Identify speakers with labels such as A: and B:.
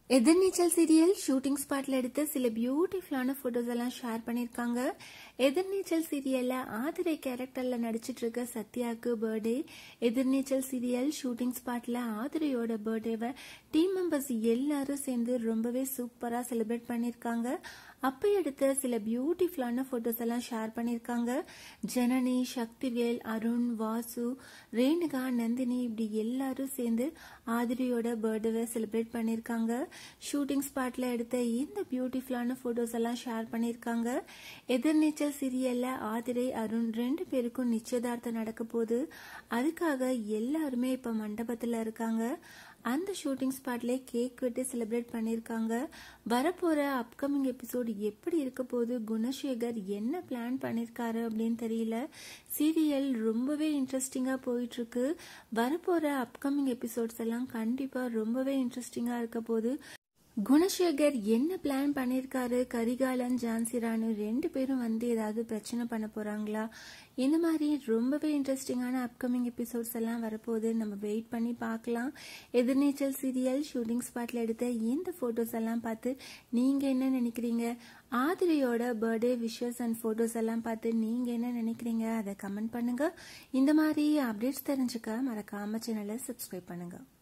A: எதிர்நீச்சல் serial shooting ஸ்பாட்ல எடுத்த சில பியூட்டிஃபுல்லான போட்டோஸ் எல்லாம் ஷேர் பண்ணியிருக்காங்க எதிர்நீச்சல் சீரியல்ல ஆதிரை கேரக்டர்ல நடிச்சிட்டு இருக்க சத்யாவுக்கு பர்த்டே எதிர்நீச்சல் சீரியல் ஷூட்டிங் ஸ்பாட்ல ஆதிரையோட பர்த்டேவை டீம் மெம்பர்ஸ் எல்லாரும் சேர்ந்து ரொம்பவே சூப்பரா செலிப்ரேட் பண்ணியிருக்காங்க அப்ப எடுத்த சில பியூட்டிஃபுல்லான போட்டோஸ் எல்லாம் ஷேர் பண்ணியிருக்காங்க ஜனனி சக்திவேல் அருண் வாசு ரேணுகா நந்தினி இப்படி எல்லாரும் சேர்ந்து ஆதிரியோட பர்த்டேவை செலிப்ரேட் பண்ணியிருக்காங்க ஷூட்டிங் ஸ்பாட்ல எடுத்த இந்த பியூட்டிஃபுல்லான போட்டோஸ் எல்லாம் ஷேர் பண்ணியிருக்காங்க எதிர்நீச்சல் சீரியல்ல ஆதிரை அருண் ரெண்டு பேருக்கும் நிச்சயதார்த்தம் நடக்க போகுது அதுக்காக எல்லாருமே இப்ப மண்டபத்துல இருக்காங்க அந்த ஷூட்டிங் ஸ்பாட்ல கேக் வெட்டி செலிப்ரேட் பண்ணியிருக்காங்க வரப்போற அப்கமிங் எபிசோடு எப்படி இருக்க போது குணசேகர் என்ன பிளான் பண்ணியிருக்காரு அப்படின்னு தெரியல சீரியல் ரொம்பவே இன்ட்ரெஸ்டிங்கா போயிட்டு இருக்கு வரப்போற அப்கமிங் எபிசோட்ஸ் எல்லாம் கண்டிப்பா ரொம்பவே இன்ட்ரெஸ்டிங்கா இருக்க போது குணசேகர் என்ன பிளான் பண்ணியிருக்காரு கரிகாலன் ஜான்சி ராணு ரெண்டு பேரும் வந்து ஏதாவது பிரச்சனை பண்ண போறாங்களா இந்த மாதிரி ரொம்பவே இன்ட்ரெஸ்டிங்கான அப்கமிங் எபிசோட்ஸ் எல்லாம் வரப்போகுது நம்ம வெயிட் பண்ணி பார்க்கலாம் எதிர்நீச்சல் சீரியல் ஷூட்டிங் ஸ்பாட்ல எடுத்த இந்த போட்டோஸ் எல்லாம் பார்த்து நீங்க என்ன நினைக்கிறீங்க ஆதிரையோட பர்த்டே விஷஸ் அண்ட் போட்டோஸ் எல்லாம் பார்த்து நீங்க என்ன நினைக்கிறீங்க அதை கமெண்ட் பண்ணுங்க இந்த மாதிரி அப்டேட்ஸ் தெரிஞ்சுக்க மறக்காம சேனலை சப்ஸ்கிரைப் பண்ணுங்க